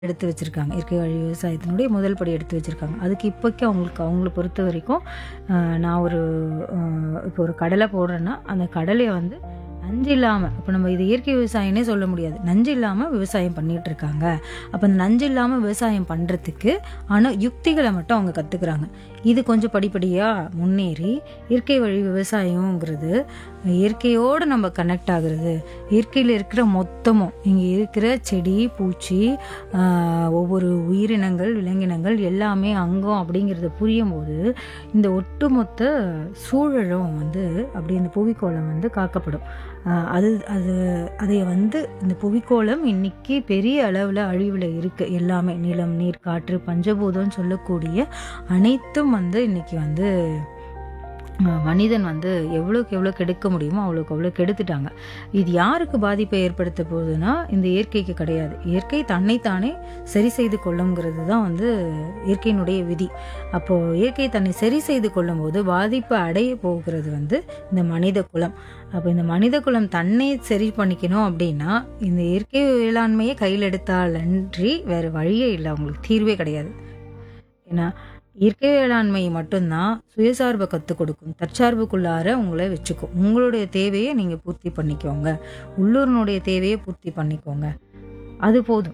எடுத்து வச்சுருக்காங்க இயற்கை வழி விவசாயத்தினுடைய முதல் படி எடுத்து வச்சுருக்காங்க அதுக்கு இப்போக்கி அவங்களுக்கு அவங்கள பொறுத்த வரைக்கும் ஆஹ், நான் ஒரு ஆஹ், இப்போ ஒரு கடலை போடுறேன்னா அந்த கடலையை வந்து நஞ்சு இல்லாமல் இப்போ நம்ம இது இயற்கை விவசாயம்னே சொல்ல முடியாது நஞ்சு இல்லாமல் விவசாயம் பண்ணிட்டு இருக்காங்க அப்போ அந்த நஞ்சு இல்லாமல் விவசாயம் பண்ணுறதுக்கு ஆனால் யுக்திகளை மட்டும் அவங்க கற்றுக்குறாங்க இது கொஞ்சம் படிப்படியாக முன்னேறி இயற்கை வழி விவசாயங்கிறது இயற்கையோடு நம்ம கனெக்ட் ஆகுறது இயற்கையில் இருக்கிற மொத்தமும் இங்கே இருக்கிற செடி பூச்சி ஆஹ், ஒவ்வொரு உயிரினங்கள் விலங்கினங்கள் எல்லாமே அங்கம் அப்படிங்கிறது புரியும் போது இந்த ஒட்டுமொத்த சூழலும் வந்து அப்படி இந்த புவிக்கோளம் வந்து காக்கப்படும் ஆஹ், அது அது அதை வந்து இந்த புவிக்கோளம் இன்னைக்கு பெரிய அளவில் அழிவில் இருக்குது எல்லாமே நிலம் நீர் காற்று பஞ்சபூதம்னு சொல்லக்கூடிய அனைத்தும் வந்து இன்னைக்கு வந்து அஹ் மனிதன் வந்து எவ்வளோக்கு எவ்வளோ கெடுக்க முடியுமோ அவ்வளோக்கு அவ்வளோ கெடுத்துட்டாங்க இது யாருக்கு பாதிப்பை ஏற்படுத்த போகுதுன்னா இந்த இயற்கைக்கு கிடையாது இயற்கை தன்னைத்தானே சரி செய்து கொள்ளுங்கிறது தான் வந்து இயற்கையினுடைய விதி அப்போது இயற்கை தன்னை சரி செய்து கொள்ளும்போது பாதிப்பு அடைய போகிறது வந்து இந்த மனித குலம் அப்போ இந்த மனித குலம் தன்னை சரி பண்ணிக்கணும் அப்படின்னா இந்த இயற்கை வேளாண்மையை கையில் எடுத்தாலன்றி வேறு வழியே இல்லை அவங்களுக்கு தீர்வே கிடையாது ஏன்னா இயற்கை வேளாண்மை மட்டும்தான் சுயசார்பை கற்றுக் கொடுக்கும் தற்சார்புக்குள்ளார உங்களை வச்சுக்கும் உங்களுடைய தேவையை நீங்கள் பூர்த்தி பண்ணிக்கோங்க உள்ளூரினுடைய தேவையை பூர்த்தி பண்ணிக்கோங்க அது போதும்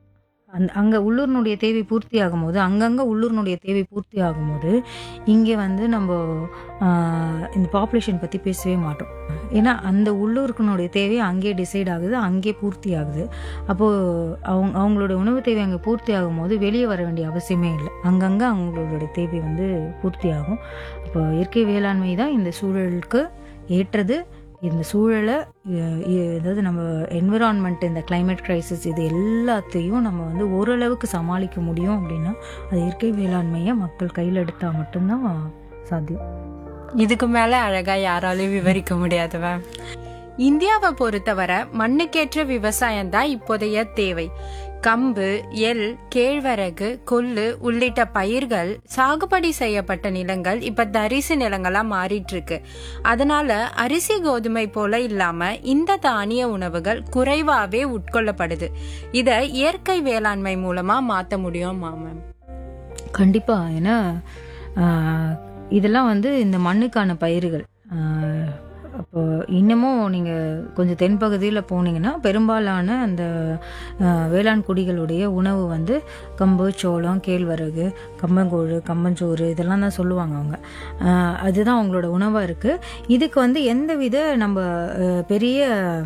அந் அங்கே உள்ளூரினுடைய தேவை பூர்த்தி ஆகும்போது அங்கங்கே உள்ளூரினுடைய தேவை பூர்த்தி ஆகும்போது இங்கே வந்து நம்ம ஆஹ், இந்த பாப்புலேஷன் பற்றி பேசவே மாட்டோம் ஏன்னா அந்த உள்ளூருக்குனுடைய தேவை அங்கேயே டிசைட் ஆகுது அங்கேயே பூர்த்தி ஆகுது அப்போது அவங்க அவங்களுடைய உணவு தேவை அங்கே பூர்த்தி ஆகும்போது வெளியே வர வேண்டிய அவசியமே இல்லை அங்கங்கே அவங்களுடைய தேவை வந்து பூர்த்தி ஆகும் அப்போ இயற்கை வேளாண்மை தான் இந்த சூழலுக்கு ஏற்றது இந்த சூழலை அஹ், இ- அதாவது நம்ம என்விரான்மெண்ட் இந்த climate crisis இது எல்லாத்தையும் நம்ம வந்து ஓரளவுக்கு சமாளிக்க முடியும் அப்படின்னா அது இயற்கை வேளாண்மையை மக்கள் கையில் எடுத்தால் மட்டும்தான் சாத்தியம் இதுக்கு மேல அழகா யாராலையும் விவரிக்க முடியாது மேம் இந்தியாவை பொறுத்தவரை மண்ணுக்கேற்ற விவசாயம் தான் இப்போதைய தேவை கம்பு எள் கேழ்வரகு கொள்ளு உள்ளிட்ட பயிர்கள் சாகுபடி செய்யப்பட்ட நிலங்கள் இப்ப தரிசு நிலங்களா மாறிட்டு இருக்கு அதனால அரிசி கோதுமை போல இல்லாம இந்த தானிய உணவுகள் குறைவாவே உட்கொள்ளப்படுது இத இயற்கை வேளாண்மை மூலமா மாத்த முடியும் மேம் கண்டிப்பாக ஏன்னா ஆஹ், இதெல்லாம் வந்து இந்த மண்ணுக்கான பயிர்கள் ஆஹ், அப்போ இன்னமும் நீங்கள் கொஞ்சம் தென்பகுதியில் போனீங்கன்னா பெரும்பாலான அந்த ஆஹ், வேளாண் குடிகளுடைய உணவு வந்து கம்பு சோளம் கேழ்வரகு கம்பங்கூழ் கம்பஞ்சோறு இதெல்லாம் தான் சொல்லுவாங்க அவங்க ஆஹ், அதுதான் அவங்களோட உணவாக இருக்குது இதுக்கு வந்து எந்தவித நம்ம ஆஹ், பெரிய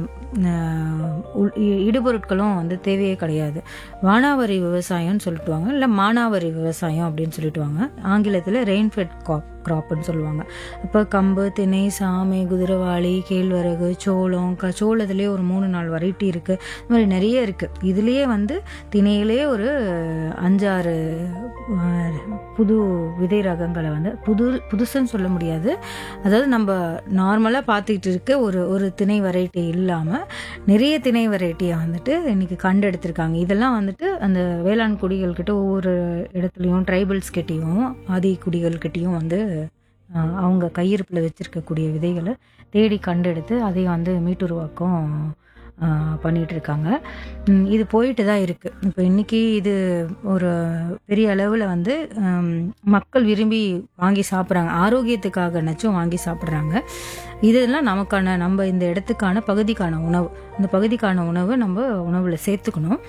ஆஹ், உள்- இ- இடுபொருட்களும் வந்து தேவையே கிடையாது வானாவரி விவசாயம்னு சொல்லிட்டுவாங்க இல்லை மானாவரி விவசாயம் அப்படின்னு சொல்லிட்டுவாங்க ஆங்கிலத்தில் ரெயின்ஃபெட் காப் கிராப்னு சொல்லுவாங்க இப்போ கம்பு திணை சாமை குதிரைவாளி கேழ்வரகு சோளம் க சோளத்துலேயே ஒரு மூணு நாலு வெரைட்டி இருக்குது இந்த மாதிரி நிறைய இருக்குது இதுலேயே வந்து திணையிலே ஒரு அஞ்சாறு அஹ், புது விதை ரகங்களை வந்து புது புதுசுன்னு சொல்ல முடியாது அதாவது நம்ம நார்மலாக பார்த்துக்கிட்டு இருக்க ஒரு ஒரு திணை வெரைட்டி இல்லாமல் நிறைய திணை வெரைட்டியை வந்துட்டு இன்னைக்கு கண்டெடுத்திருக்காங்க இதெல்லாம் வந்துட்டு அந்த வேளாண் குடிகள் கிட்ட ஒவ்வொரு இடத்துலையும் ட்ரைபல்ஸ் கிட்டேயும் ஆதி குடிகள் கிட்டேயும் வந்து அஹ், அவங்க கையிருப்பில் வச்சிருக்கக்கூடிய விதைகளை தேடி கண்டெடுத்து அதை வந்து மீட்டுருவாக்கம் அஹ், பண்ணிட்டு இருக்காங்க ம், இது போயிட்டு தான் இருக்கு இப்போ இன்னைக்கு இது ஒரு பெரிய அளவில் வந்து ஹம், மக்கள் விரும்பி வாங்கி சாப்பிட்றாங்க ஆரோக்கியத்துக்காக நச்சும் வாங்கி சாப்பிட்றாங்க இதெல்லாம் நமக்கான நம்ம இந்த இடத்துக்கான பகுதிக்கான உணவு இந்த பகுதிக்கான உணவை நம்ம உணவில் சேர்த்துக்கணும்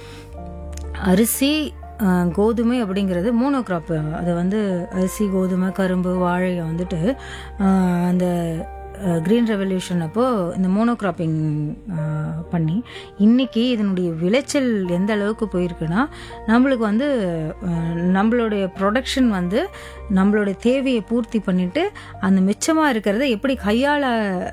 அரிசி அஹ், கோதுமை அப்படிங்கிறது மூணோ கிராப் அது வந்து அரிசி கோதுமை கரும்பு வாழையை வந்துட்டு அஹ், அந்த க்ரீன் ரெவல்யூஷன் அப்போ இந்த மோனோ கிராப்பிங் பண்ணி இன்னைக்கு இதனுடைய விளைச்சல் எந்த அளவுக்கு போயிருக்குன்னா நம்மளுக்கு வந்து அஹ், நம்மளுடைய ப்ரொடக்ஷன் வந்து நம்மளுடைய தேவையை பூர்த்தி பண்ணிட்டு அந்த மிச்சமாக இருக்கிறத எப்படி கையாள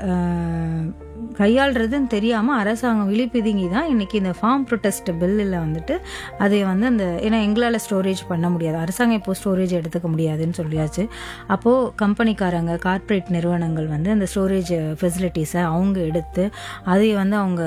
அஹ், கையாளுறதுன்னு தெரியாமல் அரசாங்கம் விழிப்பிதுங்கி தான் இன்னைக்கு இந்த ஃபார்ம் ப்ரொட்டஸ்ட் பில்லில் வந்துட்டு அதை வந்து அந்த ஏன்னா எங்களால் ஸ்டோரேஜ் பண்ண முடியாது அரசாங்கம் இப்போ ஸ்டோரேஜ் எடுத்துக்க முடியாதுன்னு சொல்லியாச்சு அப்போது கம்பெனிக்காரங்க கார்ப்பரேட் நிறுவனங்கள் வந்து அந்த ஸ்டோரேஜ் ஃபெசிலிட்டிஸை அவங்க எடுத்து அதை வந்து அவங்க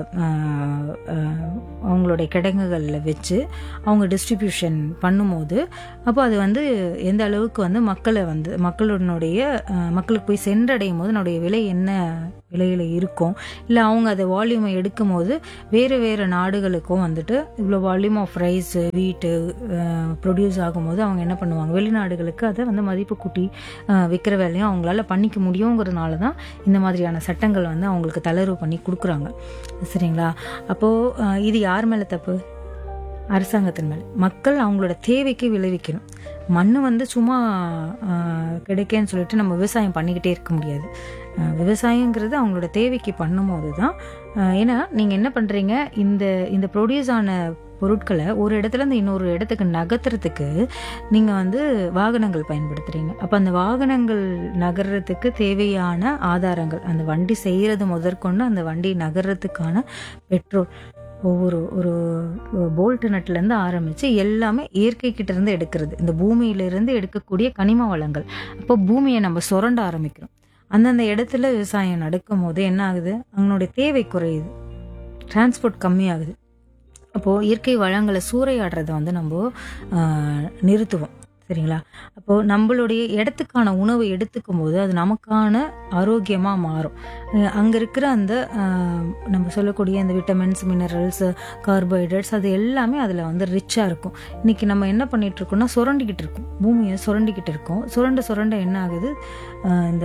ஆஹ், ஆஹ், அவங்களுடைய கிடங்குகளில் வச்சு அவங்க டிஸ்ட்ரிபியூஷன் பண்ணும்போது அப்போ அது வந்து எந்த அளவுக்கு வந்து மக்களை வந்து மக்களுடைய ஆஹ், மக்களுக்கு போய் சென்றடையும் போது அதனுடைய விலை என்ன விலையில் இருக்கும் இல்லை அவங்க அதை வால்யூமை எடுக்கும் போது வேறு வேறு நாடுகளுக்கும் வந்துட்டு இவ்வளோ வால்யூம் ஆஃப் ரைஸ் வீட்டு ப்ரொடியூஸ் ஆகும்போது அவங்க என்ன பண்ணுவாங்க வெளிநாடுகளுக்கு அதை வந்து மதிப்பு கூட்டி அஹ், விற்கிற வேலையும் அவங்களால பண்ணிக்க முடியுங்கிறதுனால தான் இந்த மாதிரியான சட்டங்கள் வந்து அவங்களுக்கு தளர்வு பண்ணி கொடுக்குறாங்க சரிங்களா அப்போது இது யார் மேலே தப்பு அரசாங்கத்தின் மேலே மக்கள் அவங்களோட தேவைக்கு விளைவிக்கணும் மண் வந்து சும்மா ஆஹ், கிடைக்கேன்னு சொல்லிட்டு நம்ம விவசாயம் பண்ணிக்கிட்டே இருக்க முடியாது ஆஹ், விவசாயங்கிறது அவங்களோட தேவைக்கு பண்ணும்போது தான் ஆஹ், ஏன்னா நீங்கள் என்ன பண்ணுறீங்க இந்த இந்த ப்ரொடியூஸ் ஆன பொருட்களை ஒரு இடத்துல இருந்து இன்னொரு இடத்துக்கு நகர்த்துறதுக்கு நீங்கள் வந்து வாகனங்கள் பயன்படுத்துகிறீங்க அப்போ அந்த வாகனங்கள் நகர்றதுக்கு தேவையான ஆதாரங்கள் அந்த வண்டி செய்கிறது முதற்கொண்டு அந்த வண்டி நகர்றதுக்கான பெட்ரோல் ஒவ்வொரு ஒரு போல்ட் நட்லேருந்து ஆரம்பித்து எல்லாமே இயற்கை கிட்ட இருந்து எடுக்கிறது இந்த பூமியிலிருந்து எடுக்கக்கூடிய கனிம வளங்கள் அப்போ பூமியை நம்ம சுரண்ட ஆரம்பிக்கிறோம் அந்தந்த இடத்துல விவசாயம் நடக்கும் போது என்ன ஆகுது அவங்களுடைய தேவை குறையுது டிரான்ஸ்போர்ட் கம்மியாகுது அப்போது இயற்கை வளங்களை சூறையாடுறதை வந்து நம்ம ஆஹ், நிறுத்துவோம் சரிங்களா அப்போது நம்மளுடைய இடத்துக்கான உணவை எடுத்துக்கும் போது அது நமக்கான ஆரோக்கியமாக மாறும் அங்கே இருக்கிற அந்த ஆஹ், நம்ம சொல்லக்கூடிய அந்த விட்டமின்ஸ் மினரல்ஸ் கார்போஹைட்ரேட்ஸ் அது எல்லாமே அதில் வந்து ரிச்சாக இருக்கும் இன்னைக்கு நம்ம என்ன பண்ணிட்டு இருக்கோம்னா சுரண்டிக்கிட்டு இருக்கோம் பூமியை சுரண்டிக்கிட்டு இருக்கோம் சுரண்ட சுரண்ட என்ன ஆகுது ஆஹ், இந்த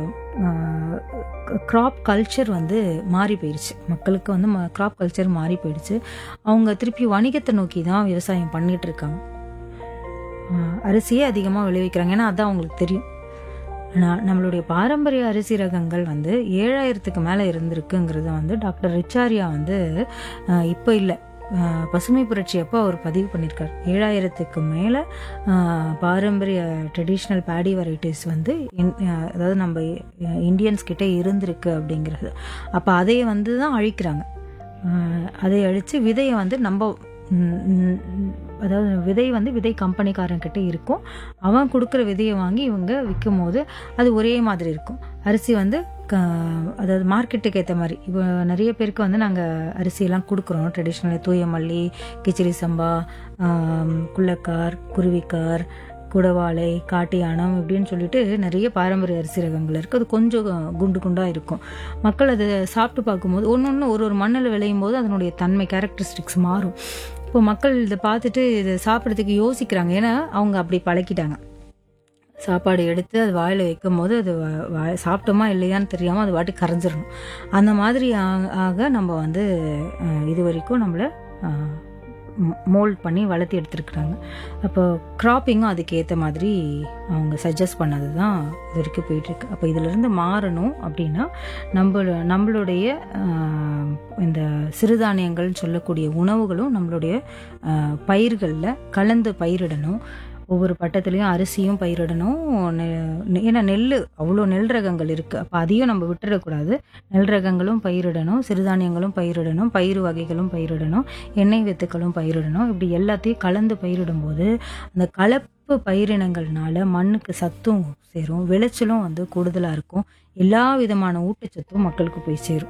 க்ராப் கல்ச்சர் வந்து மாறி போயிடுச்சு மக்களுக்கு வந்து க்ராப் கல்ச்சர் மாறி போயிடுச்சு அவங்க திருப்பி வணிகத்தை நோக்கி தான் விவசாயம் பண்ணிட்டு இருக்காங்க ஆஹ், அரிசியே அதிகமாக விளைவிக்கிறாங்க ஏன்னா அதான் அவங்களுக்கு தெரியும் ஆனால் நம்மளுடைய பாரம்பரிய அரிசி ரகங்கள் வந்து ஏழாயிரத்துக்கு மேலே இருந்திருக்குங்கிறத வந்து டாக்டர் ரிச்சாரியா வந்து ஆஹ், இப்போ இல்லை ஆஹ், பசுமை புரட்சி அப்போ அவர் பதிவு பண்ணியிருக்கார் ஏழாயிரத்துக்கு மேலே பாரம்பரிய ட்ரெடிஷ்னல் பேடி வெரைட்டிஸ் வந்து இன்- ஆஹ், அதாவது நம்ம இந்தியன்ஸ் கிட்ட இருந்திருக்கு அப்படிங்கிறது அப்போ அதை வந்து தான் அழிக்கிறாங்க ஆஹ், அதை அழித்து விதையை வந்து நம்ம ம், ம், அதாவது விதை வந்து விதை கம்பெனிக்காரங்கிட்ட இருக்கும் அவன் கொடுக்குற விதையை வாங்கி இவங்க விற்கும் போது அது ஒரே மாதிரி இருக்கும் அரிசி வந்து க அதாவது மார்க்கெட்டுக்கு ஏற்ற மாதிரி இப்போ நிறைய பேருக்கு வந்து நாங்கள் அரிசியெல்லாம் கொடுக்குறோம் ட்ரெடிஷ்னல் தூய மல்லி கிச்சடி சம்பா ஆம், குள்ளக்கார் குருவிக்கார் குடவாளை காட்டு யானம் இப்படின்னு சொல்லிட்டு நிறைய பாரம்பரிய அரிசி ரகங்கள் இருக்குது அது கொஞ்சம் குண்டு குண்டாக இருக்கும் மக்கள் அதை சாப்பிட்டு பார்க்கும்போது ஒன்று ஒன்று ஒரு ஒரு மண்ணில் விளையும் போது அதனுடைய தன்மை கேரக்டரிஸ்டிக்ஸ் மாறும் இப்போ மக்கள் இதை பார்த்துட்டு இதை சாப்பிட்றதுக்கு யோசிக்கிறாங்க ஏன்னா அவங்க அப்படி பழக்கிட்டாங்க சாப்பாடு எடுத்து அது வாயில் வைக்கும் போது அது வா- வா- சாப்பிட்டோமா இல்லையான்னு தெரியாமல் அது வாட்டி கரைஞ்சிடணும் அந்த மாதிரி ஆ- ஆக நம்ம வந்து அஹ், இது வரைக்கும் நம்மளை மோல்ட் பண்ணி வளர்த்தி எடுத்துருக்குறாங்க அப்போ கிராப்பிங்கும் அதுக்கு ஏற்ற மாதிரி அவங்க சஜஸ்ட் பண்ணது தான் இது வரைக்கும் போயிட்டுருக்கு அப்போ இதிலிருந்து மாறணும் அப்படின்னா நம்ம நம்மளுடைய ஆஹ், இந்த சிறுதானியங்கள்னு சொல்லக்கூடிய உணவுகளும் நம்மளுடைய பயிர்களில் கலந்து பயிரிடணும் ஒவ்வொரு பட்டத்துலேயும் அரிசியும் பயிரிடணும் நெ- ஏன்னா நெல் அவ்வளோ நெல் ரகங்கள் இருக்குது அப்போ அதையும் நம்ம விட்டுறக்கூடாது நெல் ரகங்களும் பயிரிடணும் சிறுதானியங்களும் பயிரிடணும் பயிர் வகைகளும் பயிரிடணும் எண்ணெய் வித்துக்களும் பயிரிடணும் இப்படி எல்லாத்தையும் கலந்து பயிரிடும்போது அந்த கலப்பு பயிரினங்கள்னால மண்ணுக்கு சத்தும் சேரும் விளைச்சலும் வந்து கூடுதலாக இருக்கும் எல்லா விதமான ஊட்டச்சத்தும் மக்களுக்கு போய் சேரும்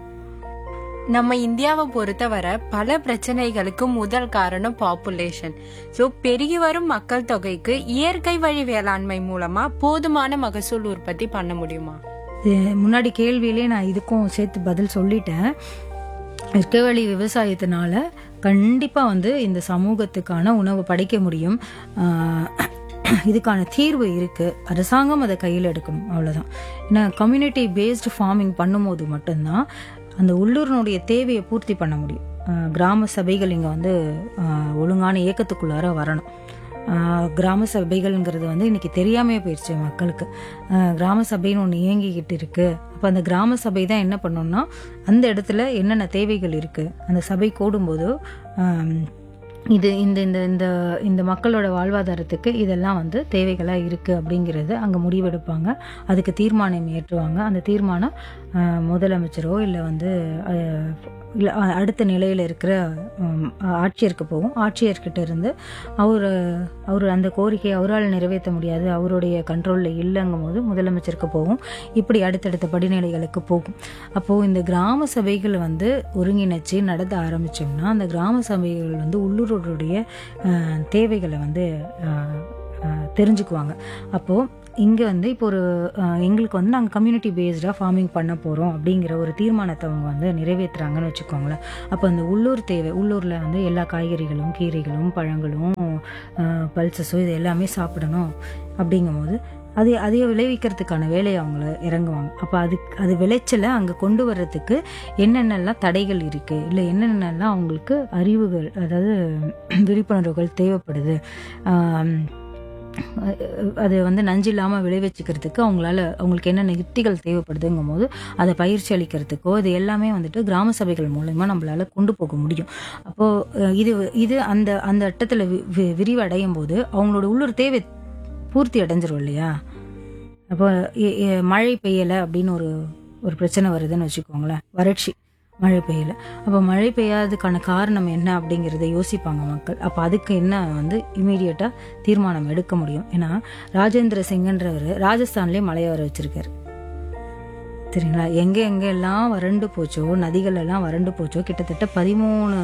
நம்ம இந்தியாவை பொறுத்தவரை பல பிரச்சனைகளுக்கு முதல் காரணம் பாப்புலேஷன் சோ பெருகி வரும் மக்கள் தொகைக்கு இயற்கை வழி வேளாண்மை மூலமா போதுமான மகசூல் உற்பத்தி பண்ண முடியுமா இது முன்னாடி கேள்வியிலே நான் இதுக்கும் சேர்த்து பதில் சொல்லிட்டேன் இயற்கை வழி விவசாயத்தினால கண்டிப்பாக வந்து இந்த சமூகத்துக்கான உணவு படைக்க முடியும் ஆஹ் இதுக்கான தீர்வு இருக்குது அரசாங்கம் அதை கையில் எடுக்கணும் அவ்வளோதான் ஏன்னா கம்யூனிட்டி பேஸ்டு ஃபார்மிங் பண்ணும்போது மட்டும்தான் அந்த உள்ளூரினுடைய தேவையை பூர்த்தி பண்ண முடியும் ஆஹ் கிராம சபைகள் இங்கே வந்து ஆஹ் ஒழுங்கான இயக்கத்துக்குள்ளார வரணும் ஆஹ் கிராம சபைகள்ங்கிறது வந்து இன்னைக்கு தெரியாமே போயிடுச்சு மக்களுக்கு ஆஹ் கிராம சபைன்னு ஒன்று இயங்கிக்கிட்டு இருக்கு அப்போ அந்த கிராம சபை தான் என்ன பண்ணணும்னா அந்த இடத்துல என்னென்ன தேவைகள் இருக்கு அந்த சபை கூடும்போது ஆம், இது இந்த இந்த இந்த இந்த மக்களோட வாழ்வாதாரத்துக்கு இதெல்லாம் வந்து தேவைகளாக இருக்குது அப்படிங்கிறது அங்கே முடிவெடுப்பாங்க அதுக்கு தீர்மானம் ஏற்றுவாங்க அந்த தீர்மானம் ஆஹ், முதலமைச்சரோ இல்லை வந்து ஆஹ், இல்ல அ- அடுத்த நிலையில் இருக்கிற உம், ஆட்சியருக்கு போகும் ஆட்சியர்கிட்ட இருந்து அவர் அவர் அந்த கோரிக்கையை அவரால் நிறைவேற்ற முடியாது அவருடைய கண்ட்ரோலில் இல்லைங்கும் போது முதலமைச்சருக்கு போகும் இப்படி அடுத்தடுத்த படிநிலைகளுக்கு போகும் அப்போது இந்த கிராம சபைகள் வந்து ஒருங்கிணைச்சு நடத்த ஆரம்பித்தோம்னா அந்த கிராம சபைகள் வந்து உள்ளூருடைய அஹ், தேவைகளை வந்து அஹ், அஹ், தெரிஞ்சுக்குவாங்க அப்போது இங்கே வந்து இப்போ ஒரு அஹ், எங்களுக்கு வந்து நாங்கள் கம்யூனிட்டி பேஸ்டாக ஃபார்மிங் பண்ண போகிறோம் அப்படிங்கிற ஒரு தீர்மானத்தை அவங்க வந்து நிறைவேற்றுறாங்கன்னு வச்சுக்கோங்களேன் அப்போ அந்த உள்ளூர் தேவை உள்ளூரில் வந்து எல்லா காய்கறிகளும் கீரைகளும் பழங்களும் பல்சஸும் இது எல்லாமே சாப்பிடணும் அப்படிங்கும்போது அது அதை விளைவிக்கிறதுக்கான வேலையை அவங்க இறங்குவாங்க அப்போ அதுக்கு அது விளைச்சலை அங்கே கொண்டு வர்றதுக்கு என்னென்னலாம் தடைகள் இருக்குது இல்லை என்னென்னலாம் அவங்களுக்கு அறிவுகள் அதாவது விழிப்புணர்வுகள் தேவைப்படுது ஆம், அது வந்து நஞ்சு இல்லாமல் விளைவிச்சுக்கிறதுக்கு அவங்களால அவங்களுக்கு என்னென்ன யுக்திகள் தேவைப்படுதுங்கும் போது அதை பயிற்சி அளிக்கிறதுக்கோ இது எல்லாமே வந்துட்டு கிராம சபைகள் மூலயமா நம்மளால கொண்டு போக முடியும் அப்போது இது இது அந்த அந்த இடத்துல வி- வி- விரிவடையும் போது அவங்களோட உள்ளூர் தேவை பூர்த்தி அடைஞ்சிரும் இல்லையா அப்போ எ- எ- மழை பெய்யலை அப்படின்னு ஒரு ஒரு பிரச்சனை வருதுன்னு வச்சுக்கோங்களேன் வறட்சி மழை பெய்யல அப்போ மழை பெய்யாததுக்கான காரணம் என்ன அப்படிங்கிறத யோசிப்பாங்க மக்கள் அப்போ அதுக்கு என்ன வந்து இமீடியட்டாக தீர்மானம் எடுக்க முடியும் ஏன்னா ராஜேந்திர சிங்கன்றவர் ராஜஸ்தான்லேயே மழையை வர வச்சிருக்காரு சரிங்களா எங்கே எங்கெல்லாம் வறண்டு போச்சோ நதிகள் எல்லாம் வறண்டு போச்சோ கிட்டத்தட்ட பதிமூணு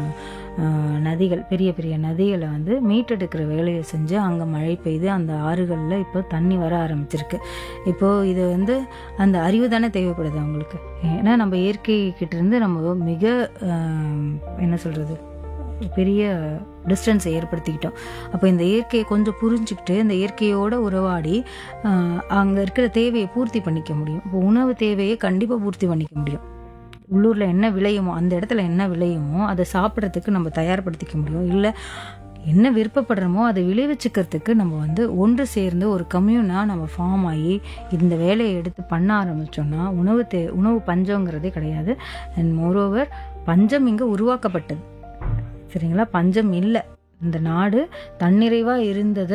அஹ், நதிகள் பெரிய பெரிய நதிகளை வந்து மீட்டெடுக்கிற வேலையை செஞ்சு அங்கே மழை பெய்து அந்த ஆறுகளில் இப்போ தண்ணி வர ஆரம்பிச்சிருக்கு இப்போ இது வந்து அந்த அறிவு தானே தேவைப்படுது அவங்களுக்கு ஏன்னா நம்ம இயற்கை கிட்ட இருந்து நம்ம மிக அஹ், என்ன சொல்றது பெரிய டிஸ்டன்ஸை ஏற்படுத்திக்கிட்டோம் அப்போ இந்த இயற்கையை கொஞ்சம் புரிஞ்சுக்கிட்டு இந்த இயற்கையோட உறவாடி அங்கே இருக்கிற தேவையை பூர்த்தி பண்ணிக்க முடியும் இப்போ உணவு தேவையை கண்டிப்பாக பூர்த்தி பண்ணிக்க முடியும் உள்ளூரில் என்ன விளையுமோ அந்த இடத்துல என்ன விளையுமோ அதை சாப்பிட்றதுக்கு நம்ம தயார்படுத்திக்க முடியும் இல்லை என்ன விருப்பப்படுறோமோ அதை விளைவிச்சுக்கிறதுக்கு நம்ம வந்து ஒன்று சேர்ந்து ஒரு கம்யூனாக நம்ம ஃபார்ம் ஆகி இந்த வேலையை எடுத்து பண்ண ஆரம்பிச்சோம்னா உணவு தே உணவு பஞ்சங்கிறதே கிடையாது அண்ட் மோரோவர் பஞ்சம் இங்கே உருவாக்கப்பட்டது சரிங்களா பஞ்சம் இல்லை இந்த நாடு தன்னிறைவாக இருந்ததை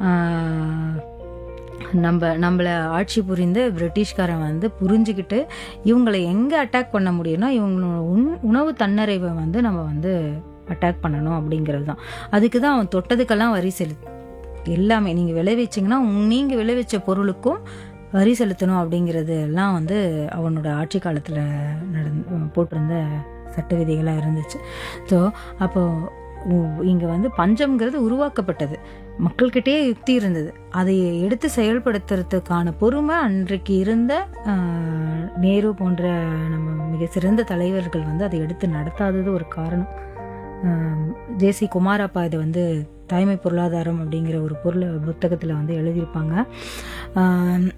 ஆஹ், நம்ம நம்மளை ஆட்சி புரிந்த பிரிட்டிஷ்காரன் வந்து புரிஞ்சுக்கிட்டு இவங்களை எங்கே அட்டாக் பண்ண முடியும்னா இவங்களோட உண் உணவு தன்னிறைவை வந்து நம்ம வந்து அட்டாக் பண்ணணும் அப்படிங்கிறது தான் அதுக்கு தான் அவன் தொட்டதுக்கெல்லாம் வரி செலுத்து எல்லாமே நீங்கள் விளைவிச்சிங்கன்னா நீங்கள் விளைவிச்ச பொருளுக்கும் வரி செலுத்தணும் அப்படிங்கிறது எல்லாம் வந்து அவனோட ஆட்சி காலத்தில் நடந்து போட்டிருந்த சட்ட விதிகளாக இருந்துச்சு ஸோ அப்போ இங்கே வந்து பஞ்சம்ங்கிறது உருவாக்கப்பட்டது மக்கள்கிட்டயே யுக்தி இருந்தது அதை எடுத்து செயல்படுத்துறதுக்கான பொறுமை அன்றைக்கு இருந்த ஆஹ், நேரு போன்ற நம்ம மிக சிறந்த தலைவர்கள் வந்து அதை எடுத்து நடத்தாதது ஒரு காரணம் ஜேசி குமாரப்பா இதை வந்து தாய்மை பொருளாதாரம் அப்படிங்கிற ஒரு பொருள் புத்தகத்தில் வந்து எழுதியிருப்பாங்க ஆஹ்,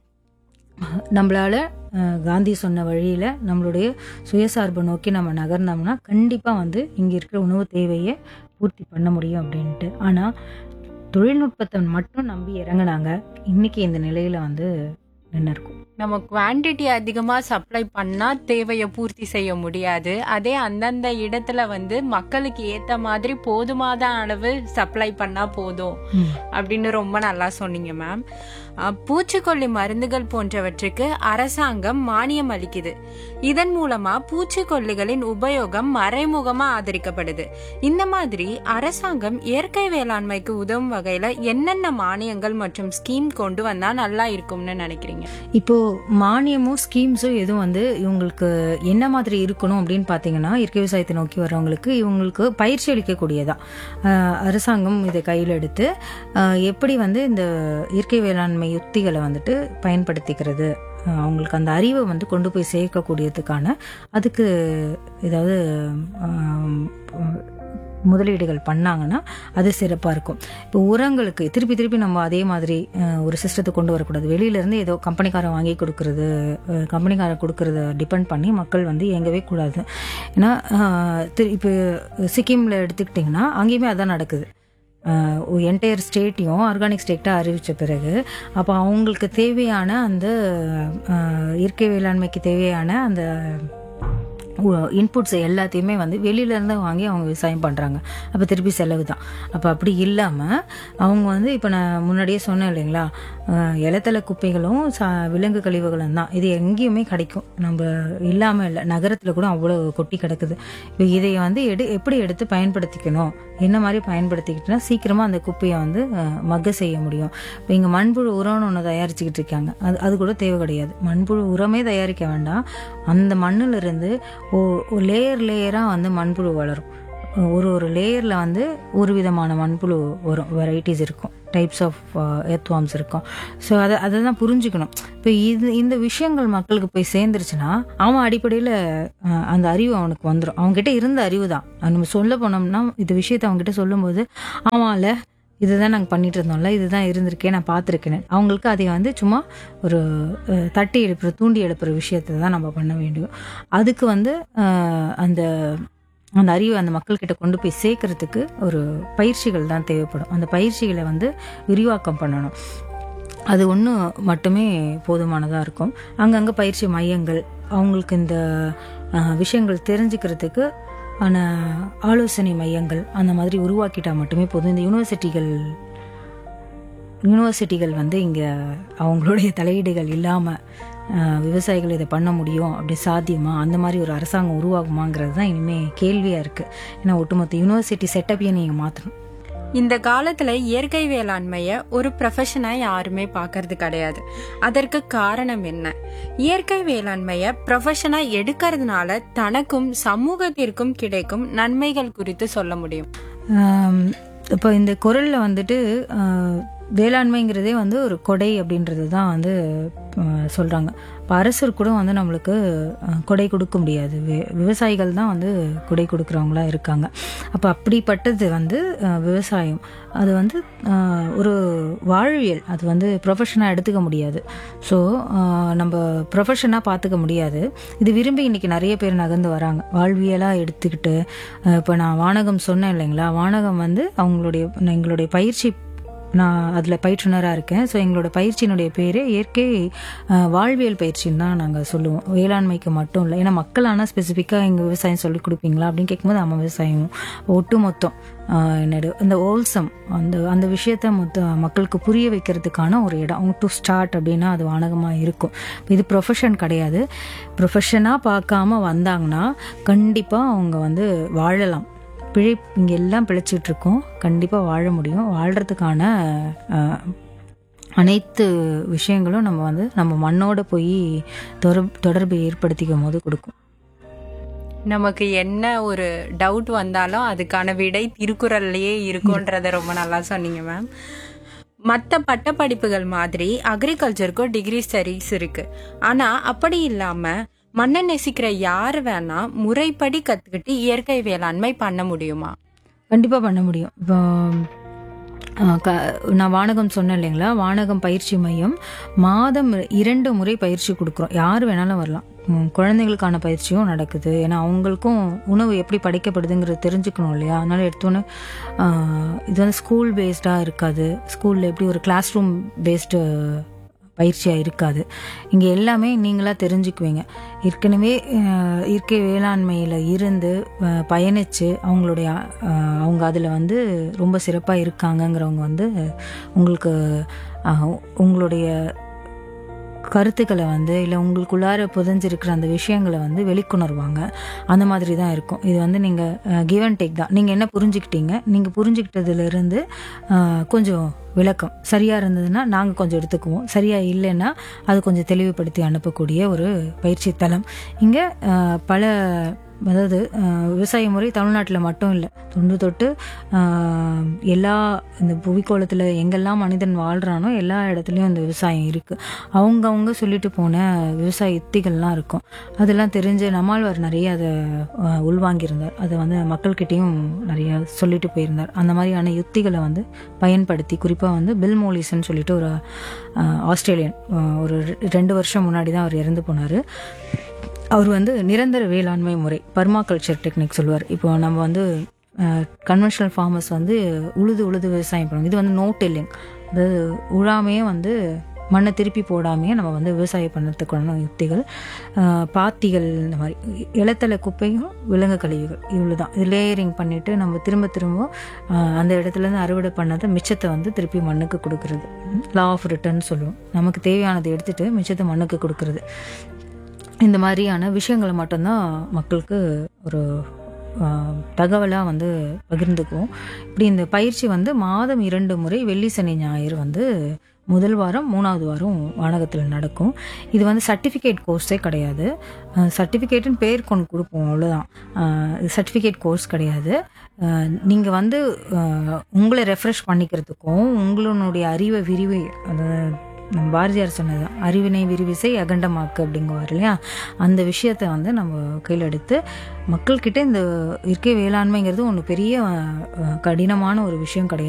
நம்மளால அஹ், காந்தி சொன்ன வழியில் நம்மளுடைய சுயசார்பை நோக்கி நம்ம நகர்ந்தோம்னா கண்டிப்பாக வந்து இங்கே இருக்கிற உணவு தேவையை பூர்த்தி பண்ண முடியும் அப்படின்ட்டு ஆனால் தொழில்நுட்பத்தை மட்டும் நம்பி இறங்குனாங்க இன்னைக்கு இந்த நிலையில் வந்து நின்று இருக்கும் நம்ம குவாண்டிட்டி அதிகமா சப்ளை பண்ணா தேவையை பூர்த்தி செய்ய முடியாது அதே அந்தந்த இடத்துல வந்து மக்களுக்கு ஏத்த மாதிரி போதுமான அளவு சப்ளை பண்ணா போதும் ம். அப்படின்னு ரொம்ப நல்லா சொன்னீங்க மேம் அஹ், பூச்சிக்கொல்லி மருந்துகள் போன்றவற்றுக்கு அரசாங்கம் மானியம் அளிக்குது இதன் மூலமா பூச்சிக்கொல்லிகளின் உபயோகம் மறைமுகமா ஆதரிக்கப்படுது இந்த மாதிரி அரசாங்கம் இயற்கை வேளாண்மைக்கு உதவும் வகையில என்னென்ன மானியங்கள் மற்றும் ஸ்கீம் கொண்டு வந்தா நல்லா இருக்கும்னு நினைக்கிறீங்க இப்போ மானியமும் ஸ்கீம்ஸும் எதுவும் வந்து இவங்களுக்கு என்ன மாதிரி இருக்கணும் அப்படின்னு பார்த்தீங்கன்னா இயற்கை விவசாயத்தை நோக்கி வர்றவங்களுக்கு இவங்களுக்கு பயிற்சி அளிக்கக்கூடியதா ஆஹ் அரசாங்கம் இதை கையில் எடுத்து ஆஹ் எப்படி வந்து இந்த இயற்கை வேளாண்மை யுக்திகளை வந்துட்டு பயன்படுத்திக்கிறது ஆஹ் அவங்களுக்கு அந்த அறிவை வந்து கொண்டு போய் சேர்க்கக்கூடியதுக்கான அதுக்கு ஏதாவது ஆம், முதலீடுகள் பண்ணாங்கன்னா அது சிறப்பாக இருக்கும் இப்போ உரங்களுக்கு திருப்பி திருப்பி நம்ம அதே மாதிரி அஹ், ஒரு சிஸ்டத்தை கொண்டு வரக்கூடாது வெளியிலேருந்து ஏதோ கம்பெனிக்காரன் வாங்கி கொடுக்கறது அஹ், கம்பெனிக்காரன் கொடுக்கறத டிபெண்ட் பண்ணி மக்கள் வந்து இயங்கவே கூடாது ஏன்னா அஹ், திரு இப்போ சிக்கிமில் எடுத்துக்கிட்டிங்கன்னா அங்கேயுமே அதான் நடக்குது என்டையர் ஸ்டேட்டையும் ஆர்கானிக் ஸ்டேட்டாக அறிவித்த பிறகு அப்போ அவங்களுக்கு தேவையான அந்த அஹ், இயற்கை வேளாண்மைக்கு தேவையான அந்த இன்புட்ஸ் எல்லாத்தையுமே வந்து வெளியில இருந்து வாங்கி அவங்க விவசாயம் பண்ணுறாங்க அப்போ திருப்பி செலவு தான் அப்போ அப்படி இல்லாமல் அவங்க வந்து இப்போ நான் முன்னாடியே சொன்னேன் இல்லைங்களா அஹ், இலத்தலை குப்பைகளும் சா விலங்கு கழிவுகளும் தான் இது எங்கேயுமே கிடைக்கும் நம்ம இல்லாமல் இல்லை நகரத்தில் கூட அவ்வளோ கொட்டி கிடக்குது இப்போ இதை வந்து எடு எப்படி எடுத்து பயன்படுத்திக்கணும் என்ன மாதிரி பயன்படுத்திக்கிட்டோன்னா சீக்கிரமாக அந்த குப்பையை வந்து அஹ், மக்க செய்ய முடியும் இப்போ இங்கே மண்புழு உரம்னு ஒன்று தயாரிச்சுக்கிட்டு இருக்காங்க அது அது கூட தேவை கிடையாது மண்புழு உரமே தயாரிக்க வேண்டாம் அந்த மண்ணுல இருந்து ஓ லேயர் லேயராக வந்து மண்புழு வளரும் ஒரு ஒரு லேயரில் வந்து ஒரு விதமான மண்புழு வரும் வெரைட்டிஸ் இருக்கும் டைப்ஸ் ஆஃப் எர்த்வார்ம்ஸ் இருக்கும் ஸோ அதை அதை தான் புரிஞ்சுக்கணும் இப்போ இது இந்த விஷயங்கள் மக்களுக்கு போய் சேர்ந்துருச்சுன்னா அவன் அடிப்படையில் அந்த அறிவு அவனுக்கு வந்துடும் அவங்ககிட்ட இருந்த அறிவு தான் நம்ம சொல்ல போனோம்னா இந்த விஷயத்தை அவங்ககிட்ட சொல்லும்போது ஆமாம்ல இதுதான் நாங்கள் பண்ணிட்டு இருந்தோம்ல இதுதான் இருந்திருக்கேன் நான் பார்த்துருக்கேன் அவங்களுக்கு அதை வந்து சும்மா ஒரு அஹ், தட்டி எழுப்புற தூண்டி எழுப்புற விஷயத்தை தான் நம்ம பண்ண வேண்டும் அதுக்கு வந்து அஹ், அந்த அந்த அறிவை அந்த மக்கள்கிட்ட கொண்டு போய் சேர்க்கறதுக்கு ஒரு பயிற்சிகள் தான் தேவைப்படும் அந்த பயிற்சிகளை வந்து விரிவாக்கம் பண்ணணும் அது ஒன்று மட்டுமே போதுமானதாக இருக்கும் அங்கங்கே பயிற்சி மையங்கள் அவங்களுக்கு இந்த அஹ், விஷயங்கள் தெரிஞ்சுக்கிறதுக்கு ஆன ஆலோசனை மையங்கள் அந்த மாதிரி உருவாக்கிட்டா மட்டுமே போதும் இந்த யூனிவர்சிட்டிகள் யூனிவர்சிட்டிகள் வந்து இங்கே அவங்களுடைய தலையீடுகள் இல்லாமல் விவசாயிகள் இதை பண்ண முடியும் அப்படி சாத்தியமா அந்த மாதிரி ஒரு அரசாங்கம் உருவாகுமாங்கிறது தான் இனிமேல் கேள்வியாக இருக்குது ஏன்னா ஒட்டுமொத்த யூனிவர்சிட்டி செட்டப்பையே நீங்கள் மாற்றணும் இந்த காலத்துல இயற்கை வேளாண்மைய ஒரு ப்ரொஃபஷனா யாருமே பார்க்கறது கிடையாது அதற்கு காரணம் என்ன இயற்கை வேளாண்மைய ப்ரொஃபஷனா எடுக்கிறதுனால தனக்கும் சமூகத்திற்கும் கிடைக்கும் நன்மைகள் குறித்து சொல்ல முடியும் ஆம், இப்போ இந்த குரலில் வந்துட்டு ஆ, வேளாண்மைங்கிறதே வந்து ஒரு கொடை அப்படின்றது தான் வந்து சொல்கிறாங்க இப்போ அரசர் கூட வந்து நம்மளுக்கு ஆ, கொடை கொடுக்க முடியாது வி- விவசாயிகள் தான் வந்து கொடை கொடுக்குறவங்களா இருக்காங்க அப்போ அப்படிப்பட்டது வந்து ஆ, விவசாயம் அது வந்து ஆ, ஒரு வாழ்வியல் அது வந்து ப்ரொஃபஷனாக எடுத்துக்க முடியாது ஸோ நம்ம ப்ரொஃபஷனாக பார்த்துக்க முடியாது இது விரும்பி இன்னைக்கு நிறைய பேர் நகர்ந்து வராங்க வாழ்வியலாக எடுத்துக்கிட்டு இப்போ நான் வானகம் சொன்னேன் இல்லைங்களா வானகம் வந்து அவங்களுடைய எங்களுடைய பயிற்சி நான் அதில் பயிற்றுனராக இருக்கேன் ஸோ எங்களோட பயிற்சியினுடைய பேர் இயற்கை அஹ், வாழ்வியல் பயிற்சின்னு தான் நாங்கள் சொல்லுவோம் வேளாண்மைக்கு மட்டும் இல்லை ஏன்னா மக்கள் ஆனால் ஸ்பெசிஃபிக்காக எங்கள் விவசாயம் சொல்லி கொடுப்பீங்களா அப்படின்னு கேட்கும்போது நம்ம விவசாயம் ஒட்டு மொத்தம் ஆஹ், என்னது இந்த ஓல்சம் அந்த அந்த விஷயத்த மொத்த மக்களுக்கு புரிய வைக்கிறதுக்கான ஒரு இடம் டு ஸ்டார்ட் அப்படின்னா அது வானகமாக இருக்கும் இது ப்ரொஃபஷன் கிடையாது ப்ரொஃபஷனாக பார்க்காம வந்தாங்கன்னா கண்டிப்பாக அவங்க வந்து வாழலாம் பிழை இங்கே எல்லாம் பிழைச்சிட்டு இருக்கோம் கண்டிப்பாக வாழ முடியும் வாழ்கிறதுக்கான ஆஹ், அனைத்து விஷயங்களும் நம்ம வந்து நம்ம மண்ணோட போய் தொடர்பு தொடர்பு ஏற்படுத்திக்கும் போது கொடுக்கும் நமக்கு என்ன ஒரு டவுட் வந்தாலும் அதுக்கான விடை திருக்குறள்லயே இருக்கும்ன்றத ரொம்ப நல்லா சொன்னீங்க மேம் மற்ற பட்டப்படிப்புகள் மாதிரி அக்ரிகல்ச்சருக்கும் டிகிரி ஸ்டடீஸ் இருக்கு ஆனா அப்படி இல்லாம மண்ணை நேசிக்கிற யார் வேணா முறைப்படி கத்துக்கிட்டு இயற்கை வேளாண்மை பண்ண முடியுமா கண்டிப்பாக பண்ண முடியும் இப்போ ஆஹ், க நான் வானகம் சொன்னேன் இல்லைங்களா வானகம் பயிற்சி மையம் மாதம் இரண்டு முறை பயிற்சி கொடுக்குறோம் யார் வேணாலும் வரலாம் உம், குழந்தைகளுக்கான பயிற்சியும் நடக்குது ஏன்னா அவங்களுக்கும் உணவு எப்படி படைக்கப்படுதுங்கிறது தெரிஞ்சுக்கணும் இல்லையா அதனால எடுத்தோன்னே ஆஹ், இது வந்து ஸ்கூல் பேஸ்டாக இருக்காது ஸ்கூலில் எப்படி ஒரு கிளாஸ் ரூம் பேஸ்டு பயிற்சியாக இருக்காது இங்கே எல்லாமே நீங்களாக தெரிஞ்சுக்குவீங்க ஏற்கனவே அஹ், இயற்கை வேளாண்மையில் இருந்து அஹ், பயணித்து அவங்களுடைய அஹ், அவங்க அதில் வந்து ரொம்ப சிறப்பாக இருக்காங்கங்கிறவங்க வந்து உங்களுக்கு அஹ், உங்களுடைய கருத்துக்களை வந்து இல்லை உங்களுக்குள்ளார புதைஞ்சிருக்கிற அந்த விஷயங்களை வந்து வெளிக்கொணர்வாங்க அந்த மாதிரி தான் இருக்கும் இது வந்து நீங்கள் கிவ் அண்ட் டேக் தான் நீங்கள் என்ன புரிஞ்சுக்கிட்டீங்க நீங்கள் புரிஞ்சுக்கிட்டதுலேருந்து கொஞ்சம் விளக்கம் சரியாக இருந்ததுன்னா நாங்கள் கொஞ்சம் எடுத்துக்குவோம் சரியாக இல்லைன்னா அது கொஞ்சம் தெளிவுபடுத்தி அனுப்பக்கூடிய ஒரு பயிற்சி தளம் இங்கே பல அதாவது அஹ், விவசாய முறை தமிழ்நாட்டில் மட்டும் இல்லை தொன்று தொட்டு அஹ், எல்லா இந்த புவிக்கோளத்தில் எங்கெல்லாம் மனிதன் வாழ்கிறானோ எல்லா இடத்துலையும் இந்த விவசாயம் இருக்குது அவங்கவுங்க சொல்லிட்டு போன விவசாய யுக்திகள்லாம் இருக்கும் அதெல்லாம் தெரிஞ்சு நம்மாழ்வார் நிறைய அதை அஹ், உள்வாங்கியிருந்தார் அதை வந்து மக்கள்கிட்டயும் நிறைய சொல்லிட்டு போயிருந்தார் அந்த மாதிரியான யுக்திகளை வந்து பயன்படுத்தி குறிப்பாக வந்து பில் மோலிசன் சொல்லிட்டு ஒரு அஹ், ஆஸ்திரேலியன் அஹ், ஒரு ரெ- ரெண்டு வருஷம் முன்னாடி தான் அவர் இறந்து போனார் அவர் வந்து நிரந்தர வேளாண்மை முறை பர்மாகல்ச்சர் டெக்னிக் சொல்லுவார் இப்போ நம்ம வந்து கன்வென்ஷனல் ஃபார்மர்ஸ் வந்து உழுது உழுது விவசாயம் பண்ணுவாங்க இது வந்து நோ டில்லிங் அதாவது உழாமையே வந்து மண்ணை திருப்பி போடாமையே நம்ம வந்து விவசாயம் பண்ணுறதுக்கான யுக்திகள் அஹ், பாத்திகள் இந்த மாதிரி இலத்தலை குப்பையும் விலங்கு கழிவுகள் இவ்வளோ தான் இது லேயரிங் பண்ணிவிட்டு நம்ம திரும்ப திரும்ப அஹ், அந்த இடத்துலேருந்து அறுவடை பண்ணதை மிச்சத்தை வந்து திருப்பி மண்ணுக்கு கொடுக்கறது லா ஆஃப் ரிட்டர்ன் சொல்லுவோம் நமக்கு தேவையானதை எடுத்துட்டு மிச்சத்தை மண்ணுக்கு கொடுக்கறது இந்த மாதிரியான விஷயங்களை மட்டும்தான் மக்களுக்கு ஒரு தகவலாக வந்து பகிர்ந்துக்குவோம் இப்படி இந்த பயிற்சி வந்து மாதம் இரண்டு முறை வெள்ளி சனி ஞாயிறு வந்து முதல் வாரம் மூணாவது வாரம் வானகத்தில் நடக்கும் இது வந்து சர்டிஃபிகேட் கோர்ஸே கிடையாது சர்டிஃபிகேட்டுன்னு பேர் கொண்டு கொடுப்போம் அவ்வளோதான் இது சர்டிஃபிகேட் கோர்ஸ் கிடையாது நீங்கள் வந்து அஹ், உங்களை ரெஃப்ரெஷ் பண்ணிக்கிறதுக்கும் உங்களுடைய அறிவை விரிவு அது நம்ம பாரதியார் சொன்னது தான், அறிவினை விரிவிசை அகண்டமாக்கு அப்படிங்குவார் இல்லையா அந்த விஷயத்தை வந்து நம்ம கையில் எடுத்து மக்கள்கிட்ட இந்த இயற்கை வேளாண்மைங்கிறது ஒன்று பெரிய அஹ், கடினமான ஒரு விஷயம் கிடையாது